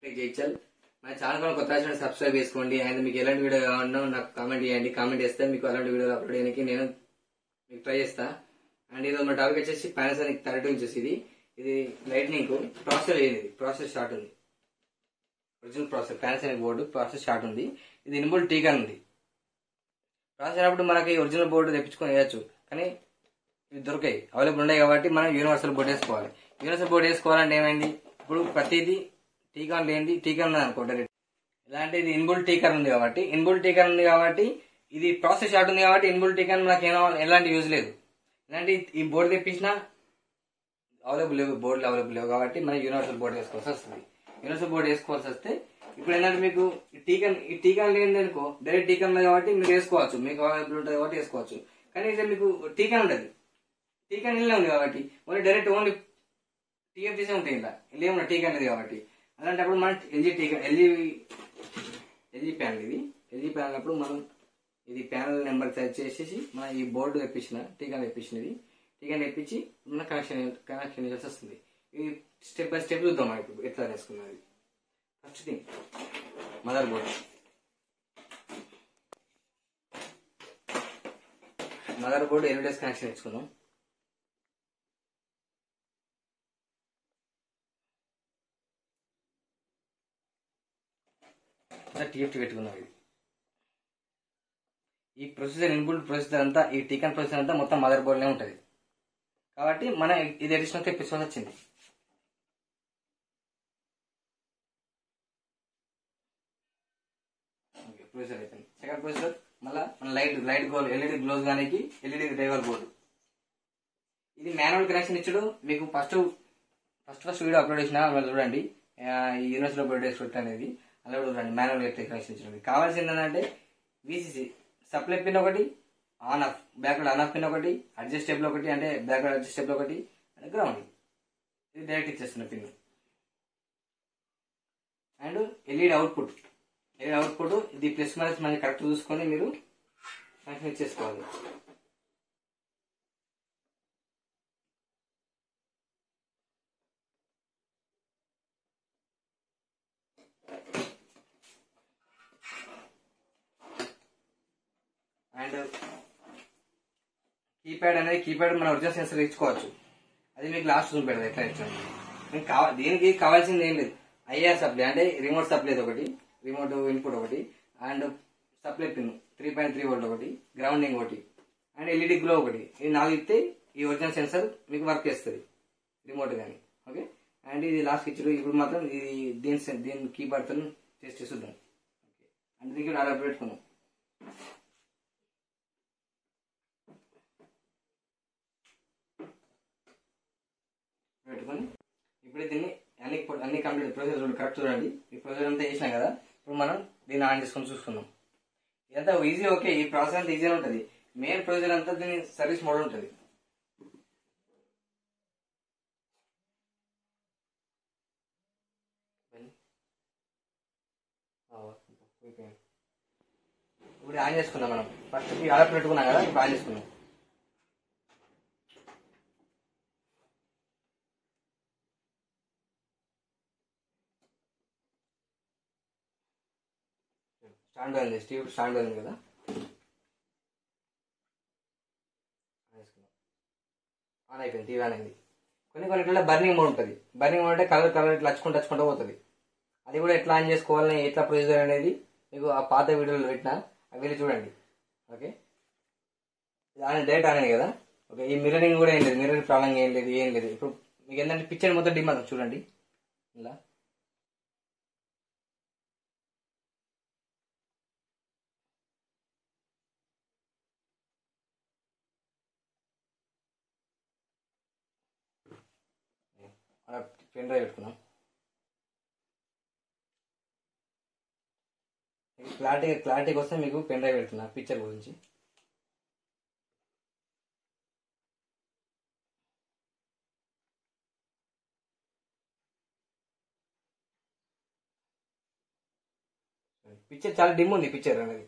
జైచల్ మన ఛానల్ కూడా కొత్త వచ్చిన సబ్స్క్రైబ్ చేసుకోండి అండ్ మీకు ఎలాంటి వీడియో కావాలన్నా నాకు కామెంట్ చేయండి కామెంట్ చేస్తే మీకు అలాంటి వీడియోలు అప్లోడ్ చేయడానికి నేను మీకు ట్రై చేస్తా అండ్ ఇది మన టాపిక్ వచ్చేసి పానాసోనిక్ థర్టీ వచ్చేసి ఇది ఇది లైట్నింగ్ ప్రాసెస్ లేదు ఇది ప్రాసెస్ స్టార్ట్ ఉంది original process Panasonic board process start ఉంది ఇది ఇన్బుల్ టీకా ఉంది ప్రాసెస్ అయినప్పుడు మనకి ఒరిజినల్ బోర్డు తెప్పించుకొని వేయచ్చు కానీ ఇవి దొరికాయి అవైలబుల్ ఉన్నాయి కాబట్టి మనం యూనివర్సల్ బోర్డు వేసుకోవాలి యూనివర్సల్ బోర్డు వేసుకోవాలంటే ఏమైంది ఇప్పుడు ప్రతిదీ టీకా లేనిది టీకా ఉన్నది అనుకో డైరెక్ట్ ఎలా అంటే ఇది ఇన్బుల్ టీకర్ ఉంది కాబట్టి ఇన్బుల్ టీకర్ ఉంది కాబట్టి ఇది ప్రాసెస్ షార్ట్ ఉంది కాబట్టి ఇన్బుల్ టీకర్ మనకి ఏమో ఎలాంటి యూజ్ లేదు ఇలాంటి ఈ బోర్డు తెప్పించినా అవైలబుల్ లేవు బోర్డులు అవైలబుల్ లేవు కాబట్టి మనం యూనివర్సల్ బోర్డు వేసుకోవాల్సి వస్తుంది యూనివర్సల్ బోర్డు వేసుకోవాల్సి వస్తే ఇప్పుడు ఏంటంటే మీకు ఈ టీకా ఈ టీకా లేనిది అనుకో డైరెక్ట్ టీకా ఉంది కాబట్టి మీరు వేసుకోవచ్చు మీకు అవైలబుల్ ఉంటుంది కాబట్టి వేసుకోవచ్చు కానీ ఇది మీకు టీకా ఉండదు టీకా నీళ్ళే ఉంది కాబట్టి ఓన్లీ డైరెక్ట్ ఓన్లీ టీఎఫ్టీసే ఉంటాయి ఇలా ఇలా ఏమన్నా టీకా అనేది కాబట్టి అలాంటప్పుడు మనం ఎల్జీ టీకా ఎల్జీ ఎల్జీ ప్యానల్ ఇది ఎల్జీ ప్యానల్ అప్పుడు మనం ఇది ప్యానల్ నెంబర్ సెర్చ్ చేసేసి మన ఈ బోర్డు తెప్పించిన టీకా తెప్పించినది టీకా తెప్పించి మన కనెక్షన్ కనెక్షన్ చేయాల్సి వస్తుంది ఇది స్టెప్ బై స్టెప్ చూద్దాం మనం ఇప్పుడు ఎట్లా వేసుకున్నది first thing mother board mother board LEDs connection ఇచ్చుకుందాం టీఎఫ్టీ పెట్టుకున్నాం ఇది ఈ ప్రొసీజర్ ఇన్బుల్డ్ ప్రొసీజర్ అంతా ఈ టీకన్ ప్రొసీజర్ అంతా మొత్తం మదర్ బోర్డ్లోనే ఉంటుంది కాబట్టి మనం ఇది అడిషనల్ తెప్పించుకోవాల్సి వచ్చింది ప్రొసీజర్ అయిపోయింది సెకండ్ ప్రొసీజర్ మళ్ళీ మన లైట్ లైట్ గోల్ ఎల్ఈడి గ్లోజ్ కానీ ఎల్ఈడి డ్రైవర్ బోర్డు ఇది మాన్యువల్ కనెక్షన్ ఇచ్చుడు మీకు first first first video upload చేసిన వాళ్ళు చూడండి ఆ, ఈ యూనివర్సిటీలో బర్త్డే స్క్రిప్ట్ అనేది అలా కూడా చూడండి మాన్యువల్ ఎలక్ట్రిక్ కనెక్షన్ ఇచ్చిన కావాల్సింది ఏంటంటే విసిసి సప్లై పిన్ ఒకటి on off backward on off pin ఒకటి అడ్జస్టబుల్ ఒకటి అంటే బ్యాక్వర్డ్ అడ్జస్టబుల్ ఒకటి అంటే గ్రౌండ్ ఇది డైరెక్ట్ ఇచ్చేస్తున్న pin and LED output LED output ఇది ప్లస్ మైనస్ మనకి కరెక్ట్ చూసుకొని మీరు కనెక్షన్ ఇచ్చేసుకోవాలి అండ్ కీప్యాడ్ అనేది కీప్యాడ్ మన ఒరిజినల్ సెన్సర్ ఇచ్చుకోవచ్చు అది మీకు లాస్ట్ చూపెడదు ఎట్లా ఇచ్చాను మీకు కావ దీనికి కావాల్సింది ఏం లేదు ఐఆర్ సప్లై అంటే రిమోట్ సప్లై ఒకటి రిమోట్ ఇన్పుట్ ఒకటి and supply pin three point three volt ఒకటి గ్రౌండింగ్ ఒకటి అండ్ ఎల్ఈడి గ్లో ఒకటి ఇది నాలుగు ఇస్తే ఈ ఒరిజినల్ సెన్సర్ మీకు వర్క్ చేస్తుంది రిమోట్ కానీ ఓకే అండ్ ఇది లాస్ట్ ఇచ్చారు ఇప్పుడు మాత్రం ఇది దీని సెన్- దీని కీబోర్డ్ తో టెస్ట్ చేసి చూద్దాం ఓకే అంటే దీనికి అలా పెట్టుకున్నాం పెట్టుకొని ఇప్పుడు దీన్ని అన్ని అన్ని కంప్లీట్ ప్రొసీజర్ కరెక్ట్ చూడండి ఈ ప్రొసీజర్ అంతా చేసినాం కదా ఇప్పుడు మనం దీన్ని ఆన్ చేసుకొని చూసుకుందాం ఇదంతా ఈజీ ఓకే ఈ ప్రాసెస్ అంతా ఈజీగా ఉంటుంది మెయిన్ ప్రొసీజర్ అంతా దీని సర్వీస్ మోడ్ ఉంటుంది ఇప్పుడు ఆన్ చేసుకుందాం మనం ఫస్ట్ ఆడ పెట్టుకున్నాం కదా ఇప్పుడు ఆన్ చేసుకుందాం స్టాండ్ ఉంది స్టీవ్ స్టాండ్ ఉంది కదా ఆన్ చేసుకుందాం. ఆన్ అయిపోయింది టీవీ ఆన్ అయింది కొన్ని కొన్నిట్లో బర్నింగ్ మోడ్ ఉంటుంది బర్నింగ్ మోడ్ అంటే కలర్ కలర్ ఇట్లా లచ్చుకుంటూ లచ్చుకుంటూ పోతుంది అది కూడా ఎట్లా ఆన్ చేసుకోవాలని ఎట్లా ప్రొసీజర్ అనేది మీకు ఆ పాత వీడియోలో పెట్టిన అవి వెళ్ళి చూడండి ఓకే ఇది ఆన్ డైరెక్ట్ ఆన్ అయింది కదా ఓకే ఈ మిర్రరింగ్ కూడా ఏం లేదు మిర్రర్ ప్రాబ్లం ఏం లేదు ఏం లేదు ఇప్పుడు మీకు ఏంటంటే పిక్చర్ మొత్తం డిమ్ అవుతుంది చూడండి ఇలా అలా పెన్ డ్రైవ్ పెట్టుకున్నాం క్లారిటీ క్లారిటీ కోసం మీకు పెన్ డ్రైవ్ పెడుతున్నా పిక్చర్ గురించి పిక్చర్ చాలా డిమ్ ఉంది పిక్చర్ అనేది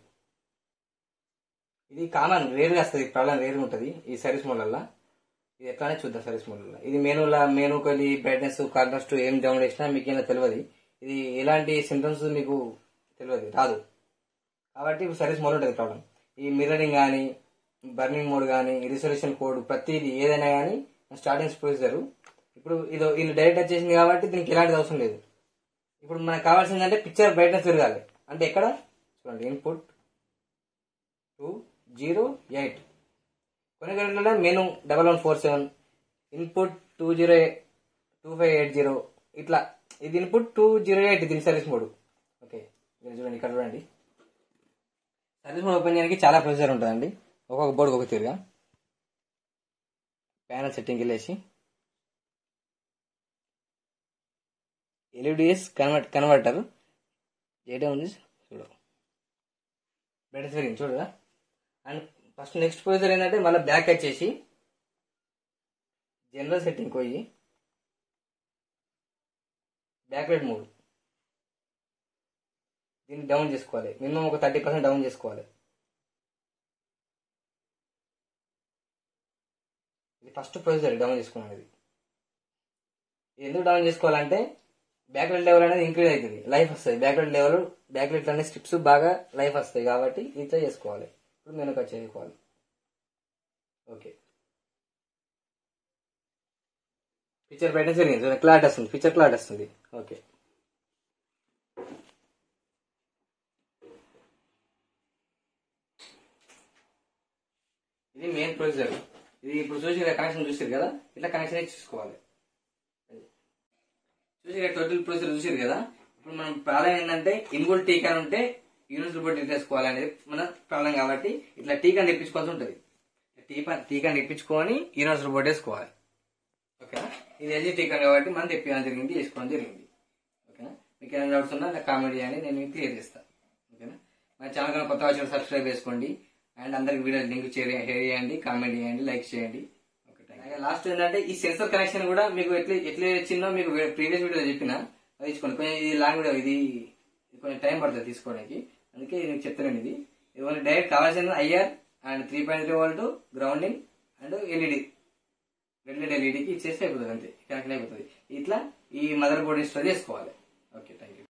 ఇది కామన్ రేరుగా వస్తుంది ప్రాబ్లం రేరుగా ఉంటుంది ఈ సర్వీస్ మోడల్లో ఇది ఎట్లానే చూద్దాం సర్వీస్ మోడల్లో ఇది మెనూలా మెనూకి వెళ్ళి బ్రైట్నెస్ కాంట్రాస్ట్ ఏం డౌన్ చేసినా మీకు ఏమైనా తెలియదు ఇది ఎలాంటి సింటమ్స్ మీకు తెలియదు రాదు కాబట్టి ఇప్పుడు సర్వీస్ మోడ్ ఉంటుంది ప్రాబ్లం ఈ మిర్రరింగ్ కానీ బర్నింగ్ మోడ్ కానీ రిజల్యూషన్ కోడ్ ప్రతిది ఏదైనా కానీ స్టార్టింగ్ ప్రొసీజర్ ఇప్పుడు ఇది ఇది డైరెక్ట్ వచ్చేసింది కాబట్టి దీనికి ఎలాంటిది అవసరం లేదు ఇప్పుడు మనకు కావాల్సిందంటే పిక్చర్ బ్రైట్నెస్ పెరగాలి అంటే ఎక్కడ చూడండి ఇన్పుట్ టూ జీరో ఎయిట్ కొన్ని గంటలలో menu double one four seven input two zero two five eight zero ఇట్లా ఇది ఇన్పుట్ టూ జీరో ఎయిట్ దీని సర్వీస్ మోడ్ ఓకే మీరు చూడండి ఇక్కడ చూడండి సర్వీస్ మోడ్ ఓపెన్ చేయడానికి చాలా ప్రొసీజర్ ఉంటుందండి ఒక్కొక్క బోర్డు ఒక తీరుగా ప్యానల్ సెట్టింగ్ వెళ్ళేసి ఎల్ఈడిఎస్ కన్వర్ట్ కన్వర్టర్ ఏటే ఉంది చూడు బ్రైట్నెస్ పెరిగింది చూడరా అండ్ ఫస్ట్ నెక్స్ట్ ప్రొసీజర్ ఏంటంటే మళ్ళీ బ్యాక్ వచ్చేసి జనరల్ సెట్టింగ్ పోయి బ్యాక్ లైట్ మోడ్ దీన్ని డౌన్ చేసుకోవాలి మినిమం ఒక థర్టీ పర్సెంట్ డౌన్ చేసుకోవాలి ఇది ఫస్ట్ ప్రొసీజర్ డౌన్ చేసుకున్నాను ఇది ఇది ఎందుకు డౌన్ చేసుకోవాలంటే బ్యాక్ లైట్ లెవెల్ అనేది ఇంక్రీజ్ అవుతుంది లైఫ్ వస్తుంది back light level back light అనే స్ట్రిప్స్ బాగా లైఫ్ వస్తాయి కాబట్టి ఇట్లా చేసుకోవాలి ఇప్పుడు మెనూకి వచ్చేసుకోవాలి ఓకే పిక్చర్ బ్రైట్నెస్ పెరిగింది క్లారిటీ వస్తుంది పిక్చర్ క్లారిటీ వస్తుంది ఓకే ఇది మెయిన్ ప్రొసీజర్ ఇది ఇప్పుడు చూసి కనెక్షన్ చూసారు కదా ఇట్లా కనెక్షన్ చూసుకోవాలి చూసి టోటల్ ప్రొసీజర్ చూసారు కదా ఇప్పుడు మనం ప్రాబ్లం ఏంటంటే ఇన్బుల్ టీకా ఉంటే యూనిట్స్ బట్టి తీసుకోవాలి అనేది మన ప్రాబ్లం కాబట్టి ఇట్లా టీకా తెప్పించుకోవాల్సి ఉంటుంది టీకా టీకా తెప్పించుకొని యూనిట్స్ బట్టి వేసుకోవాలి ఓకేనా ఇది ఎల్జీ టీకా కాబట్టి మనం తెప్పించడం జరిగింది వేసుకోవడం జరిగింది ఓకేనా మీకు ఏమైనా డౌట్స్ ఉన్నా నాకు కామెంట్ చేయండి నేను మీకు క్లియర్ చేస్తాను ఓకేనా మన ఛానల్ కన్నా కొత్త వచ్చిన సబ్స్క్రైబ్ చేసుకోండి అండ్ అందరికి వీడియో లింక్ షేర్ చేయండి కామెంట్ చేయండి లైక్ చేయండి ఓకే లాస్ట్ ఏంటంటే ఈ సెన్సర్ కనెక్షన్ కూడా మీకు ఎట్లా ఎట్లా వచ్చిందో మీకు ప్రీవియస్ వీడియో చెప్పిన అది తీసుకోండి కొంచెం ఇది లాంగ్ వీడియో ఇది ఇది కొంచెం టైం పడుతుంది తీసుకోవడానికి అందుకే ఇది మీకు చెప్తానండి ఇది ఇది డైరెక్ట్ కావాల్సింది IR and three point three volt grounding and LED red light ఎల్ఈడికి ఇచ్చేస్తే అయిపోతుంది అంతే కనెక్షన్ అయిపోతుంది ఇట్లా ఈ మదర్ బోర్డ్ ఇన్స్టాల్ చేసుకోవాలి ఓకే థ్యాంక్ యూ